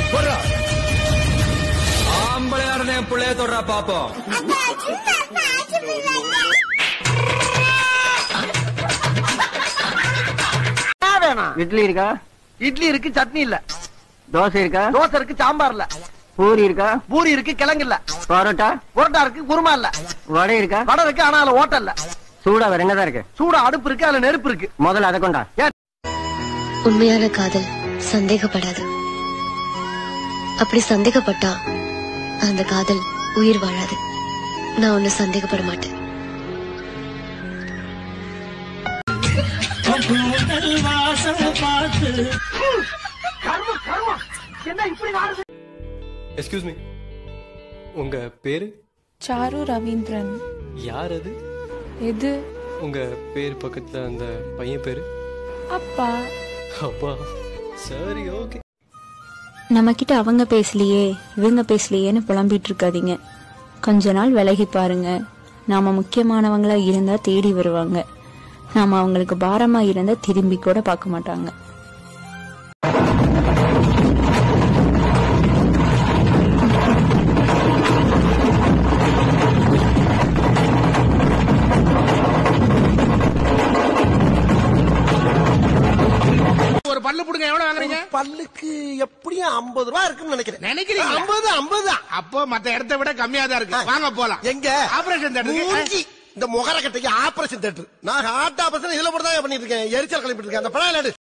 போடுறா ஆம்பளையா இருந்த என் பிள்ளைய தொடரா பாப்போம் வேணாம் இட்லி இருக்கா இட்லி இருக்கு சட்னி இல்ல தோசை இருக்கா தோசை இருக்கு சாம்பார் இல்ல பூரி இருக்கா பூரி இருக்கு கிழங்கு இல்ல பரோட்டா புரோட்டா இருக்கு குருமா இல்ல வடை இருக்கா வடை இருக்கு ஆனா அதுல ஓட்டல் இல்ல சூடா வேற என்னதான் இருக்கு சூடா அடுப்பு இருக்கு அதுல நெருப்பு இருக்கு முதல்ல அதை கொண்டா உண்மையான காதல் சந்தேகப்படாது அப்படி சந்தேகப்பட்டா அந்த காதல் உயிர் வாழாது நான் ஒண்ணு சந்தேகப்பட மாட்டேன் எக்ஸ்கியூஸ் மீ உங்க பேரு சாரு ரவீந்திரன் யார் அது எது உங்க பேர் பக்கத்துல அந்த பையன் பேரு அப்பா அப்பா சரி ஓகே நம்ம கிட்ட அவங்க பேசலையே இவங்க பேசலையேன்னு புலம்பிட்டு இருக்காதீங்க கொஞ்ச நாள் விலகி பாருங்க நாம முக்கியமானவங்களா இருந்தா தேடி வருவாங்க நாம அவங்களுக்கு பாரமா இருந்தா திரும்பி கூட பார்க்க மாட்டாங்க ஒரு பல்லு புடுங்க எவ்வளவு வாங்குறீங்க பல்லுக்கு எப்படியும் ஐம்பது ரூபா இருக்குன்னு நினைக்கிறேன் நினைக்கிறீங்க ஐம்பது ஐம்பது அப்போ மத்த இடத்தை விட கம்மியா தான் இருக்கு வாங்க போலாம் எங்க ஆபரேஷன் மூஞ்சி. தேட்டருக்கு இந்த முகர கட்டைக்கு ஆபரேஷன் தேட்டர் நான் ஹார்ட் ஆபரேஷன் இதுல மட்டும் தான் பண்ணிட்டு இருக்கேன் எரிச்சல் கிளம்பிட்டு இருக்கேன் அந்த படம்